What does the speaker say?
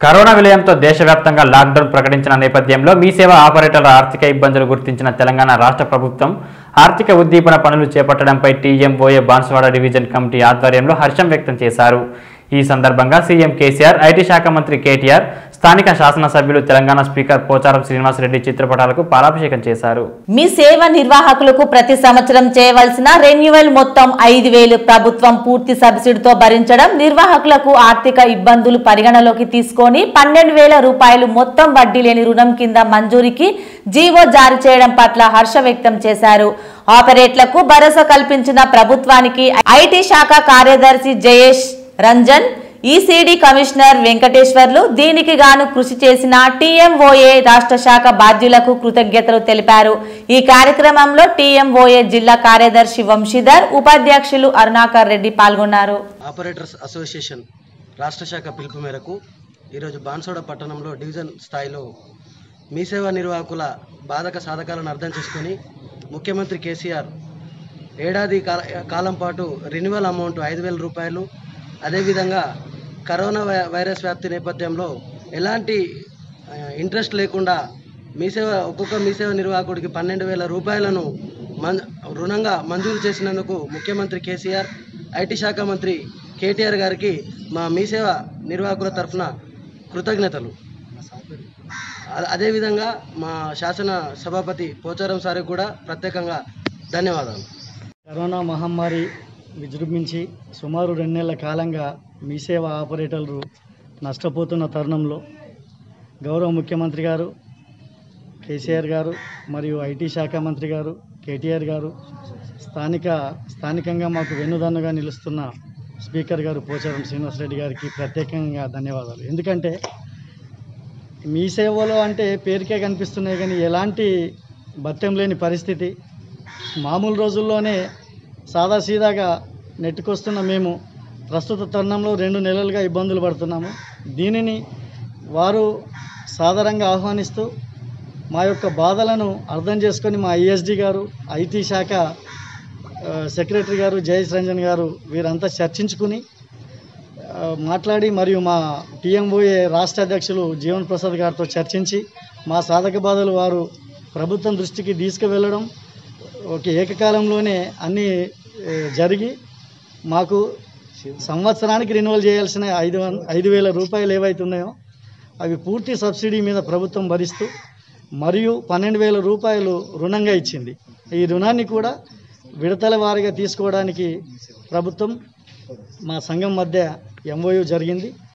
corona విలయంతో దేశవ్యాప్తంగా lockdown ప్రకటించిన నేపథ్యంలో మీ సేవ ఆపరేటర్ల ఆర్థిక ఇబ్బందులు గుర్తించిన తెలంగాణ రాష్ట్ర ప్రభుత్వం ఆర్థిక ఉద్దీపన పనులు చేపట్టడంపై టీఎంఓఏ బాన్స్వాడ డివిజన్ కమిటీ ఆధ్వర్యంలో హర్షం వ్యక్తం చేశారు ఈ సందర్భంగా సీఎం కేసీఆర్ ఐటీ శాఖ మంత్రి కేటీఆర్ స్థానిక శాసనసభ్యులు తెలంగాణ స్పీకర్ పోచారం శ్రీనివాసరెడ్డి చిత్రపటాలకు పాలాభిషేకం చేశారు మీ సేవ నిర్వాహకులకు ప్రతి సంవత్సరం చేయవలసిన రెన్యువల్ మొత్తం ఐదు వేలు ప్రభుత్వం పూర్తి సబ్సిడీతో భరించడం నిర్వాహకులకు ఆర్థిక ఇబ్బందులు పరిగణలోకి తీసుకొని పన్నెండు వేల రూపాయలు మొత్తం వడ్డీ లేని రుణం కింద మంజూరికి జీవో జారీ చేయడం పట్ల హర్ష వ్యక్తం చేశారు ఆపరేట్లకు భరోసా కల్పించిన ప్రభుత్వానికి ఐటీ శాఖ కార్యదర్శి జయేష్ రంజన్ ఈసీడీ కమిషనర్ వెంకటేశ్వర్లు దీనికి గాను కృషి చేసిన టీఎంఓఏ రాష్ట్ర శాఖ బాధ్యులకు కృతజ్ఞతలు తెలిపారు ఈ కార్యక్రమంలో టీఎంఓఏ జిల్లా కార్యదర్శి వంశీధర్ ఉపాధ్యక్షులు అరుణాకర్ రెడ్డి పాల్గొన్నారు ఆపరేటర్స్ అసోసియేషన్ రాష్ట్ర శాఖ పిలుపు మేరకు ఈరోజు బాన్సోడ పట్టణంలో డివిజన్ స్థాయిలో మీ సేవా నిర్వాహకుల బాధక సాధకాలను అర్థం చేసుకొని ముఖ్యమంత్రి కేసీఆర్ ఏడాది కాల- కాలం పాటు రెన్యువల్ అమౌంట్ ఐదు వేల రూపాయలు అదేవిధంగా కరోనా వై- వైరస్ వ్యాప్తి నేపథ్యంలో ఎలాంటి ఆ, ఇంట్రెస్ట్ లేకుండా మీ సేవ ఒక్కొక్క మీ సేవ నిర్వాహకుడికి పన్నెండు వేల రూపాయలను మన్ రుణంగా మంజూరు చేసినందుకు ముఖ్యమంత్రి కేసీఆర్ ఐటీ శాఖ మంత్రి కేటీఆర్ గారికి మా మీ సేవ నిర్వాహకుల తరఫున కృతజ్ఞతలు అ- అదేవిధంగా మా శాసన సభాపతి పోచారం సార్కి కూడా ప్రత్యేకంగా ధన్యవాదాలు కరోనా మహమ్మారి విజృంభించి సుమారు రెండు నెలల కాలంగా మీ సేవ ఆపరేటర్లు నష్టపోతున్న తరుణంలో గౌరవ ముఖ్యమంత్రి గారు కేసీఆర్ గారు మరియు ఐటీ శాఖ మంత్రి గారు కేటీఆర్ గారు స్థానిక స్థానికంగా మాకు వెన్నుదన్నుగా నిలుస్తున్న స్పీకర్ గారు పోచారం శ్రీనివాసరెడ్డి గారికి ప్రత్యేకంగా ధన్యవాదాలు ఎందుకంటే మీ సేవలో అంటే పేరుకే కనిపిస్తున్నాయి కానీ ఎలాంటి భత్యం లేని పరిస్థితి మామూలు రోజుల్లోనే సాదాసీదాగా నెట్టుకొస్తున్న మేము ప్రస్తుత తరుణంలో రెండు నెలలుగా ఇబ్బందులు పడుతున్నాము దీనిని వారు సాధారణంగా ఆహ్వానిస్తూ మా యొక్క బాధలను అర్థం చేసుకొని మా ఐఎస్డి గారు ఐటీ శాఖ ఆ, సెక్రటరీ గారు జయేష్ రంజన్ గారు వీరంతా చర్చించుకుని ఆ, మాట్లాడి మరియు మా టీఎంఓఏ రాష్ట్ర అధ్యక్షులు జీవన్ ప్రసాద్ గారితో చర్చించి మా సాధక బాధలు వారు ప్రభుత్వం దృష్టికి తీసుకువెళ్ళడం ఒక ఏకకాలంలోనే అన్నీ ఏ, జరిగి మాకు సంవత్సరానికి రెన్యువల్ చేయాల్సిన ఐదు వం ఐదు వేల రూపాయలు ఏవైతే ఉన్నాయో అవి పూర్తి సబ్సిడీ మీద ప్రభుత్వం భరిస్తూ మరియు పన్నెండు వేల రూపాయలు రుణంగా ఇచ్చింది ఈ రుణాన్ని కూడా విడతల వారీగా తీసుకోవడానికి ప్రభుత్వం మా సంఘం మధ్య ఎంఓయూ జరిగింది